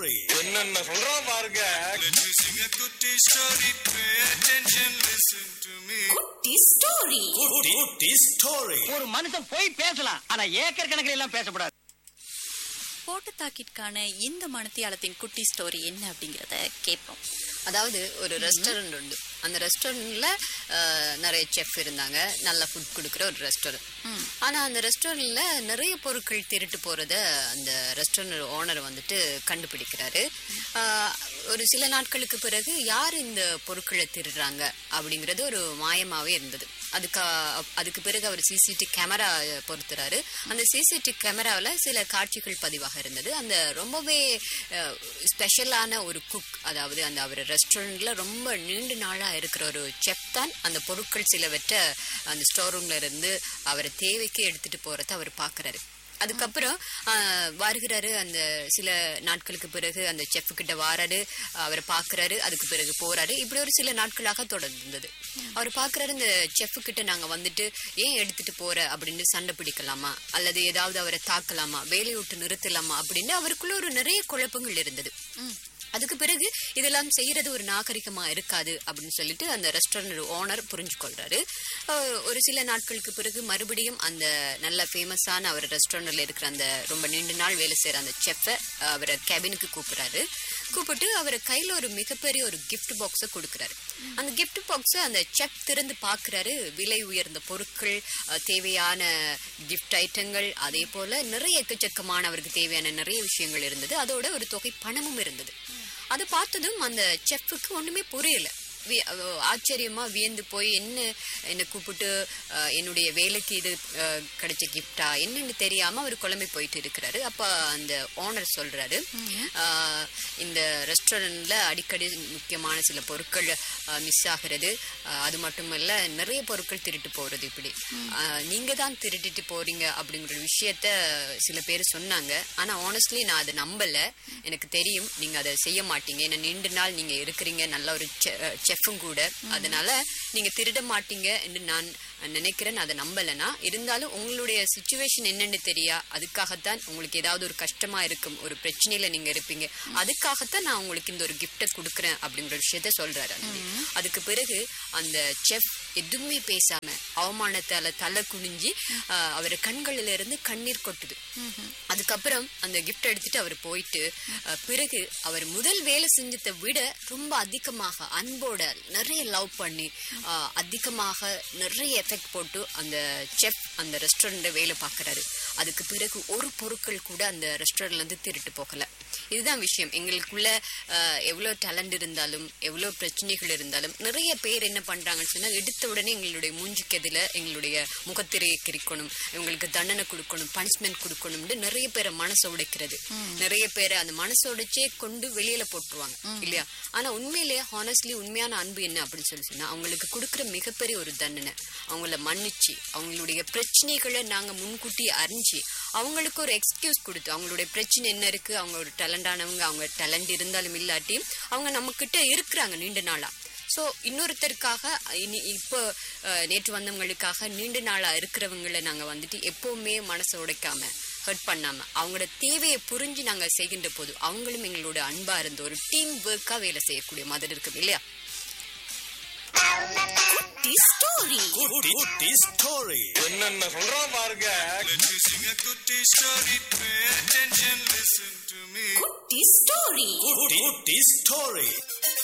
story. என்னென்ன சொல்றான் பாருங்க Let me sing a good story. Pay attention, listen to me. குட்டி ஸ்டோரி Good, good story. ஒரு மனுஷன் போய் பேசலாம் ஆனா ஏக்கர் கணக்கில் எல்லாம் பேசக்கூடாது போட்டு தாக்கிற்கான இந்த மனத்தியாலத்தின் குட்டி ஸ்டோரி என்ன அப்படிங்கறத கேட்போம் அதாவது ஒரு ரெஸ்டாரண்ட் உண்டு அந்த ரெஸ்டாரண்ட்ல நிறைய செஃப் இருந்தாங்க நல்ல ஃபுட் கொடுக்குற ஒரு ரெஸ்டாரண்ட் ஆனா அந்த ரெஸ்டாரண்ட்ல நிறைய பொருட்கள் திருட்டு போறத அந்த ரெஸ்டாரண்ட் ஓனர் வந்துட்டு கண்டுபிடிக்கிறாரு ஆஹ், ஒரு சில நாட்களுக்கு பிறகு யார் இந்த பொருட்களை திருடுறாங்க அப்படிங்கிறது ஒரு மாயமாவே இருந்தது அதுக்கு அதுக்கு பிறகு அவர் சிசிடிவி கேமரா பொறுத்துறாரு அந்த சிசிடிவி கேமராவில் சில காட்சிகள் பதிவாக இருந்தது அந்த ரொம்பவே ஸ்பெஷலான ஒரு குக் அதாவது அந்த அவர் ரெஸ்டாரண்ட்ல ரொம்ப நீண்ட நாளா இருக்கிற ஒரு செஃப் தான் அந்த பொருட்கள் சிலவற்றை அந்த ஸ்டோர் ரூம்ல இருந்து அவரை தேவைக்கு எடுத்துட்டு போறத அவர் பார்க்கறாரு அதுக்கப்புறம் ஆஹ், வருகிறாரு அந்த சில நாட்களுக்கு பிறகு அந்த செஃப் கிட்ட வாராரு அவரை பார்க்கறாரு அதுக்கு பிறகு போறாரு இப்படி ஒரு சில நாட்களாக தொடர்ந்தது அவர் பார்க்கறாரு இந்த செஃப் கிட்ட நாங்க வந்துட்டு ஏன் எடுத்துட்டு போற அப்படின்னு சண்டை பிடிக்கலாமா அல்லது ஏதாவது அவரை தாக்கலாமா வேலையை விட்டு நிறுத்தலாமா அப்படின்னு அவருக்குள்ள ஒரு நிறைய குழப்பங்கள் இருந்தது அதுக்கு பிறகு இதெல்லாம் செய்யறது ஒரு நாகரிகமா இருக்காது அப்படின்னு சொல்லிட்டு அந்த ரெஸ்டாரண்ட் ஓனர் புரிஞ்சு கொள்றாரு அஹ் ஒரு சில நாட்களுக்கு பிறகு மறுபடியும் அந்த நல்ல ஃபேமஸான அவர் ரெஸ்டாரண்ட்ல இருக்கிற அந்த ரொம்ப நீண்ட நாள் வேலை செய்யற அந்த செஃப்பை அவரை கேபினுக்கு கூப்பிடுறாரு கூப்பிட்டு அவர் கையில ஒரு மிகப்பெரிய ஒரு gift பாக்ஸை கொடுக்குறாரு அந்த gift பாக்ஸை அந்த செஃப் திறந்து பார்க்கறாரு விலை உயர்ந்த பொருட்கள் அஹ் தேவையான கிஃப்ட் ஐட்டங்கள் அதே போல நிறைய எக்கச்சக்கமான அவருக்கு தேவையான நிறைய விஷயங்கள் இருந்தது அதோட ஒரு தொகை பணமும் இருந்தது அதை பார்த்ததும் அந்த செஃப்புக்கு ஒண்ணுமே புரியல வி- அஹ் ஆச்சரியமா வியந்து போய் என்ன என்னை கூப்பிட்டு அஹ், என்னுடைய வேலைக்கு இது அஹ், கிடைச்ச கிஃப்டா என்னன்னு தெரியாம அவர் குழம்பி போயிட்டு இருக்கிறாரு அப்ப அந்த ஓனர் சொல்றாரு அஹ், இந்த ரெஸ்டாரண்ட்ல அடிக்கடி முக்கியமான சில பொருட்கள் மிஸ் ஆகிறது அஹ், அது மட்டுமல்ல நிறைய பொருட்கள் திருட்டு போறது இப்படி அஹ், நீங்க தான் திருட்டிட்டு போறீங்க அப்படிங்கிற விஷயத்த சில பேர் சொன்னாங்க ஆனா ஆனஸ்ட்லி நான் அதை நம்பல எனக்கு தெரியும் நீங்க அதை செய்ய மாட்டீங்க ஏன்னா நீண்ட நாள் நீங்க இருக்கிறீங்க நல்ல ஒரு செஃப்பும் கூட அதனால நீங்க திருட மாட்டீங்க என்று நான் நினைக்கிறேன் அதை நம்பலனா இருந்தாலும் உங்களுடைய சுச்சுவேஷன் என்னன்னு தெரியா அதுக்காகத்தான் உங்களுக்கு ஏதாவது ஒரு கஷ்டமா இருக்கும் ஒரு பிரச்சனையில நீங்க இருப்பீங்க அதுக்காகத்தான் நான் உங்களுக்கு இந்த ஒரு கிஃப்டை கொடுக்குறேன் அப்படிங்கிற விஷயத்த சொல்றாரு அனந்தி. அதுக்கு பிறகு அந்த செஃப் எதுவுமே பேசாம அவமானத்தால தலை குனிஞ்சு ஆஹ், அவர் கண்களில இருந்து கண்ணீர் கொட்டுது அதுக்கப்புறம் அந்த கிஃப்ட் எடுத்துட்டு அவர் போயிட்டு அஹ், பிறகு அவர் முதல் வேலை செஞ்சதை விட ரொம்ப அதிகமாக அன்போட நிறைய லவ் பண்ணி அஹ், அதிகமாக நிறைய எஃபெக்ட் போட்டு அந்த செஃப் அந்த ரெஸ்டாரண்ட்ல வேலை பார்க்கறாரு அதுக்கு பிறகு ஒரு பொருட்கள் கூட அந்த ரெஸ்டாரண்ட்ல இருந்து திருட்டு போகல இதுதான் விஷயம் எங்களுக்குள்ள அஹ், எவ்வளவு டேலண்ட் இருந்தாலும் எவ்வளவு பிரச்சனைகள் இருந்தாலும் நிறைய பேர் என்ன பண்றாங்கன்னு சொன்னா எடுத்த உடனே எங்களுடைய மூஞ்சுக்கு எதிர எங்களுடைய முகத்திரையை கிரிக்கணும் இவங்களுக்கு தண்டனை கொடுக்கணும் பனிஷ்மெண்ட் கொடுக்கணும்னு நிறைய பேரை மனசை உடைக்கிறது நிறைய பேரை அந்த மனசை உடைச்சே கொண்டு வெளியில போட்டுருவாங்க இல்லையா ஆனா உண்மையிலேயே ஹானஸ்ட்லி உண்மையான அன்பு என்ன அப்படின்னு சொல்லி சொன்னா அவங்களுக்கு கொடுக்குற மிகப்பெரிய ஒரு தண்டனை அவங்கள மன்னிச்சு அவங்களுடைய பிரச்சனைகளை நாங்க முன்கூட்டி அறிஞ்சு அவங்களுக்கு ஒரு எக்ஸ்கியூஸ் கொடுத்து அவங்களுடைய பிரச்சனை என்ன இருக்கு அவங்க ஒரு டேலண்டானவங்க அவங்க டேலண்ட் இருந்தாலும் இல்லாட்டி அவங்க நம்ம கிட்ட இருக்கிறாங்க நீண்ட நாளா ஸோ இன்னொருத்தருக்காக இனி இப்போ அஹ், நேற்று வந்தவங்களுக்காக நீண்ட நாளா இருக்கிறவங்கள நாங்க வந்துட்டு எப்பவுமே மனசை உடைக்காம ஹர்ட் பண்ணாம அவங்களோட தேவையை புரிஞ்சு நாங்க செய்கின்ற போது அவங்களும் எங்களோட அன்பா இருந்து ஒரு டீம் ஒர்க்கா வேலை செய்யக்கூடிய மாதிரி இருக்கும் இல்லையா குட்டி ஸ்டோரி Good, good story. என்னென்ன சொல்றான் பாருங்க Let me sing a good story. Pay attention, listen to me. குட்டி ஸ்டோரி Good, good story.